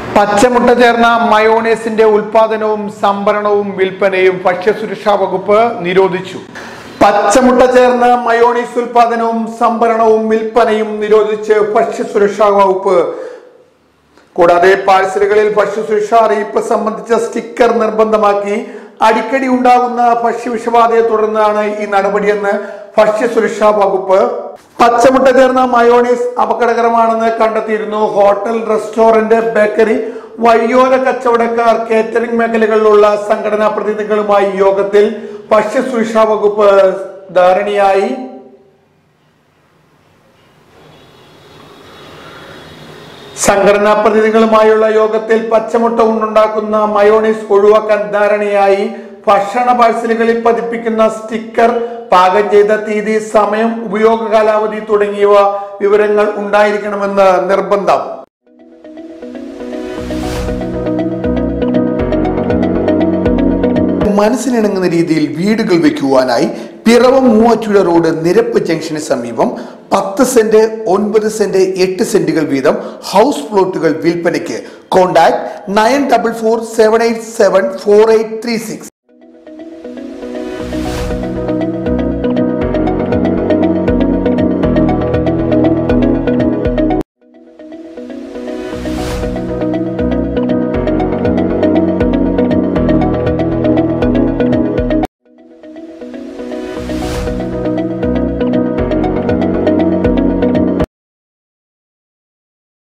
പച്ചമുട്ട ചേർന്ന മയോണൈസിന്റെ ഉൽപാദനവും സംഭരണവും വിൽപ്പനയും ഭക്ഷ്യസുരക്ഷാ വകുപ്പ് നിരോധിച്ചു പച്ചമുട്ട ചേർന്ന മയോണൈസ് ഉൽപാദനവും സംഭരണവും വിൽപ്പനയും നിരോധിച്ച് ഭക്ഷ്യസുരക്ഷാ വകുപ്പ് കൂടാതെ പാഴ്സലുകളിൽ ഭക്ഷ്യസുരക്ഷാ അറിയിപ്പ് സംബന്ധിച്ച സ്റ്റിക്കർ നിർബന്ധമാക്കി അടിക്കടി ഉണ്ടാകുന്ന ഭക്ഷ്യവിഷബാധയെ തുടർന്നാണ് ഈ നടപടിയെന്ന് ഭക്ഷ്യസുരക്ഷാ വകുപ്പ് പച്ചമുട്ട ചേർന്ന മയോണൈസ് അപകടകരമാണെന്ന് കണ്ടെത്തിയിരുന്നു ഹോട്ടൽ റെസ്റ്റോറന്റ് ബേക്കറി വഴിയോര കച്ചവടക്കാർ കേറ്ററിംഗ് മേഖലകളിലുള്ള സംഘടനാ പ്രതിനിധികളുമായി യോഗത്തിൽ ഭക്ഷ്യസുരക്ഷാ വകുപ്പ് ധാരണയായി സംഘടനാ പ്രതിനിധികളുമായുള്ള യോഗത്തിൽ പച്ചമുട്ട കൊണ്ടുണ്ടാക്കുന്ന മയോണൈസ് ഒഴിവാക്കാൻ ധാരണയായി ഭക്ഷണ പാഴ്സലുകളിൽ പതിപ്പിക്കുന്ന സ്റ്റിക്കർ പാകം ചെയ്ത തീയതി സമയം ഉപയോഗ കാലാവധി തുടങ്ങിയവ വിവരങ്ങൾ ഉണ്ടായിരിക്കണമെന്ന് നിർബന്ധം മനസ്സിനിണങ്ങുന്ന രീതിയിൽ വീടുകൾ വെക്കുവാനായി പിറവം മൂവാറ്റുപുഴ റോഡ് നിരപ്പ് ജംഗ്ഷന് സമീപം പത്ത് സെന്റ് ഒൻപത് സെന്റ് എട്ട് സെന്റുകൾ വീതം ഹൗസ് പ്ലോട്ടുകൾ വിൽപ്പനയ്ക്ക് contact nine double four seven eight seven four eight three six